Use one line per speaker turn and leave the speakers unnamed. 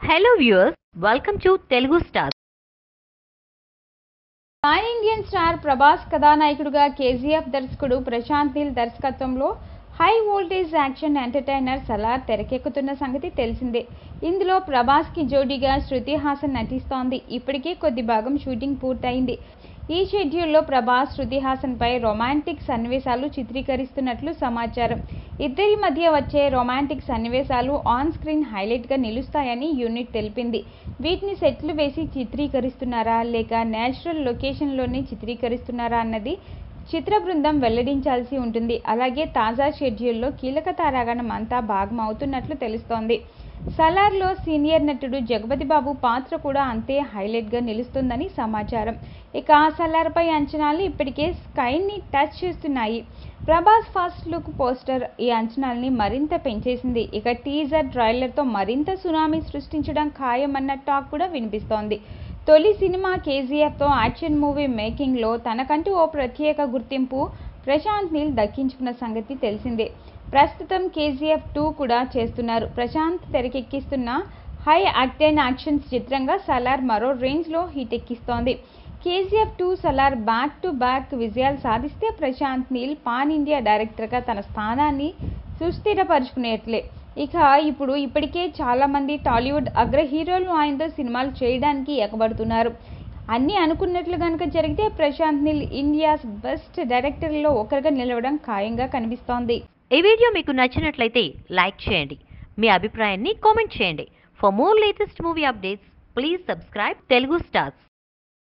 hello viewers welcome to Telugu star
pan Indian star Prabhas కథానాయకుడుగా KGF దర్శకుడు ప్రశాంత్ నీల్ దర్శకత్వంలో high voltage action entertainer Salaar తెరకెక్కుతున్న సంగతి తెలిసిందే ఇందులో ప్రభాస్కి జోడీగా శృతి హాసన్ నటిస్తోంది ఇప్పటికే కొద్ది భాగం షూటింగ్ పూర్తయింది ఈ షెడ్యూల్లో ప్రభాస్ శృతి హాసన్పై రొమాంటిక్ సన్నివేశాలు చిత్రీకరిస్తున్నట్లు సమాచారం ఇద్దరి మధ్య వచ్చే రొమాంటిక్ సన్నివేశాలు ఆన్ స్క్రీన్ హైలైట్గా నిలుస్తాయని యూనిట్ తెలిపింది వీటిని సెట్లు వేసి చిత్రీకరిస్తున్నారా లేక నేచురల్ లొకేషన్లోనే చిత్రీకరిస్తున్నారా అన్నది చిత్ర బృందం వెల్లడించాల్సి ఉంటుంది అలాగే తాజా షెడ్యూల్లో కీలక తారాగణం అంతా భాగం అవుతున్నట్లు తెలుస్తోంది సలార్లో సీనియర్ నటుడు జగపతి బాబు పాత్ర కూడా అంతే హైలైట్గా నిలుస్తుందని సమాచారం ఇక సలార్పై అంచనాలు ఇప్పటికే స్కైని టచ్ చేస్తున్నాయి ప్రభాస్ ఫస్ట్ లుక్ పోస్టర్ ఈ అంచనాల్ని మరింత పెంచేసింది ఇక టీజర్ ట్రైలర్తో మరింత సునామీ సృష్టించడం ఖాయమన్న టాక్ కూడా వినిపిస్తోంది తొలి సినిమా కేజీఎఫ్తో యాక్షన్ మూవీ మేకింగ్లో తనకంటూ ఓ ప్రత్యేక గుర్తింపు ప్రశాంత్ నీల్ దక్కించుకున్న సంగతి తెలిసిందే ప్రస్తుతం కేజీఎఫ్ టూ కూడా చేస్తున్నారు ప్రశాంత్ తెరకెక్కిస్తున్న హై అక్టైన్ యాక్షన్ చిత్రంగా సలార్ మరో రేంజ్లో హిట్ ఎక్కిస్తోంది KGF two Salaar back to back విజయాలు సాధిస్తే ప్రశాంత్ నీల్ పాన్ ఇండియా డైరెక్టర్గా తన స్థానాన్ని సుస్థిరపరుచుకునేట్లే ఇక ఇప్పుడు ఇప్పటికే చాలామంది టాలీవుడ్ అగ్ర హీరోలు ఆయనతో సినిమాలు చేయడానికి ఎగబడుతున్నారు అన్నీ అనుకున్నట్లు కనుక జరిగితే ప్రశాంత్ నీల్ ఇండియాస్ బెస్ట్ డైరెక్టర్లో ఒకరిగా నిలవడం ఖాయంగా కనిపిస్తోంది
ఈ వీడియో మీకు నచ్చినట్లయితే లైక్ చేయండి మీ అభిప్రాయాన్ని కామెంట్ చేయండి for more latest movie updates please subscribe Telugu stars